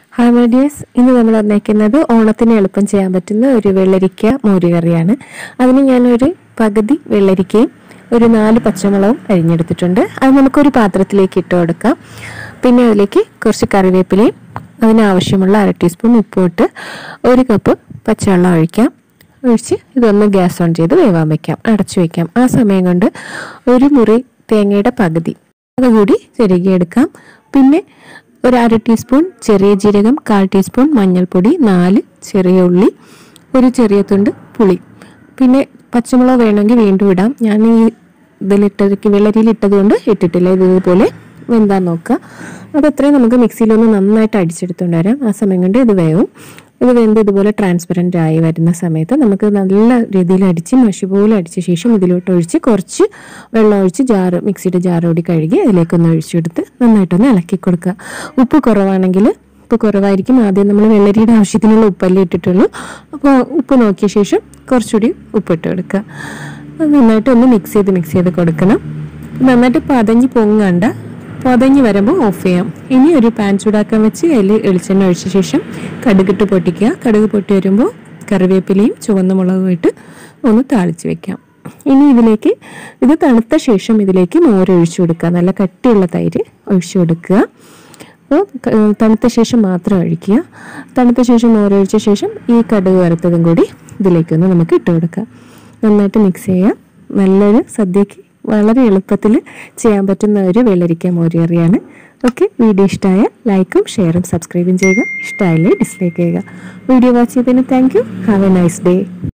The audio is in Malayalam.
ഹായ് മൈ ഡിയേഴ്സ് ഇന്ന് നമ്മൾ വന്നേക്കുന്നത് ഓണത്തിന് എളുപ്പം ചെയ്യാൻ പറ്റുന്ന ഒരു വെള്ളരിക്ക മോരുകറിയാണ് അതിന് ഞാനൊരു പകുതി വെള്ളരിക്കയും ഒരു നാല് പച്ചമുളകും അരിഞ്ഞെടുത്തിട്ടുണ്ട് അത് നമുക്കൊരു പാത്രത്തിലേക്ക് ഇട്ട് കൊടുക്കാം പിന്നെ അതിലേക്ക് കുറച്ച് കറിവേപ്പിലയും അതിനാവശ്യമുള്ള അര ടീസ്പൂൺ ഉപ്പും ഇട്ട് ഒരു കപ്പ് പച്ചവെള്ളം ഒഴിക്കാം ഒഴിച്ച് ഇതൊന്ന് ഗ്യാസ് ഓൺ ചെയ്ത് വേവാൻ വയ്ക്കാം അടച്ചു വയ്ക്കാം ആ സമയം കൊണ്ട് ഒരു മുറി തേങ്ങയുടെ പകുതി അതുകൂടി ചെരുകിയെടുക്കാം പിന്നെ ഒരു അര ടീസ്പൂൺ ചെറിയ ജീരകം കാൽ ടീസ്പൂൺ മഞ്ഞൾപ്പൊടി നാല് ചെറിയ ഉള്ളി ഒരു ചെറിയ തുണ്ട് പുളി പിന്നെ പച്ചമുളക് വേണമെങ്കിൽ വീണ്ടും ഇടാം ഞാൻ ഈ ഇതിലിട്ടത് വെള്ളരിയിൽ ഇട്ടത് കൊണ്ട് ഇട്ടിട്ടില്ല ഇതുപോലെ വെന്താൻ നോക്കുക അതത്രയും നമുക്ക് മിക്സിയിലൊന്ന് നന്നായിട്ട് അടിച്ചെടുത്തുകൊണ്ട് വരാം ആ സമയം കൊണ്ട് ഇത് വേവും ഇത് വെന്ത് ഇതുപോലെ ട്രാൻസ്പെറൻ്റ് ആയി വരുന്ന സമയത്ത് നമുക്ക് നല്ല രീതിയിൽ അടിച്ച് മഷി പോലെ അടിച്ച ശേഷം ഇതിലോട്ട് ഒഴിച്ച് കുറച്ച് വെള്ളം ഒഴിച്ച് ജാറ് മിക്സിയുടെ ജാറ് കൂടി കഴുകി അതിലേക്കൊന്ന് ഒഴിച്ചെടുത്ത് നന്നായിട്ടൊന്ന് ഇളക്കി കൊടുക്കുക ഉപ്പ് കുറവാണെങ്കിൽ ഉപ്പ് കുറവായിരിക്കും ആദ്യം നമ്മൾ വെള്ളരിയുടെ ആവശ്യത്തിനുള്ള ഉപ്പല്ലേ ഇട്ടിട്ടുള്ളൂ അപ്പോൾ ഉപ്പ് നോക്കിയ ശേഷം കുറച്ചുകൂടി ഉപ്പിട്ട് കൊടുക്കുക അത് നന്നായിട്ട് ഒന്ന് മിക്സ് ചെയ്ത് മിക്സ് ചെയ്ത് കൊടുക്കണം നന്നായിട്ട് പതഞ്ഞ് പൊങ്ങണ്ട പതഞ്ഞ് വരുമ്പോൾ ഓഫ് ചെയ്യാം ഇനി ഒരു പാൻ ചൂടാക്കാൻ വെച്ച് അതിൽ വെളിച്ചെണ്ണ ഒഴിച്ച ശേഷം കടുകിട്ട് പൊട്ടിക്കുക കടുക് പൊട്ടി വരുമ്പോൾ കറിവേപ്പിലയും ചുവന്ന മുളകും ഇട്ട് ഒന്ന് താളിച്ച് വെക്കാം ഇനി ഇതിലേക്ക് ഇത് തണുത്ത ശേഷം ഇതിലേക്ക് മോര് ഒഴിച്ചു കൊടുക്കുക നല്ല കട്ടിയുള്ള തൈര് ഒഴിച്ചു കൊടുക്കുക അപ്പോൾ ക- തണുത്ത ശേഷം മാത്രം ഒഴിക്കുക തണുത്ത ശേഷം മോരൊഴിച്ച ശേഷം ഈ കടുക് വറുത്തതും കൂടി ഇതിലേക്കൊന്ന് നമുക്ക് ഇട്ട് കൊടുക്കാം നന്നായിട്ട് മിക്സ് ചെയ്യാം നല്ലൊരു സദ്യക്ക് വളരെ എളുപ്പത്തിൽ ചെയ്യാൻ പറ്റുന്ന ഒരു വെള്ളരിക്ക മോരുകറിയാണ് ഓക്കെ വീഡിയോ ഇഷ്ടമായ ലൈക്കും ഷെയറും സബ്സ്ക്രൈബും ചെയ്യുക ഇഷ്ടമായില്ലേ ഡിസ്ലൈക്ക് ചെയ്യുക വീഡിയോ വാച്ച് ചെയ്തതിന് thank you have a nice day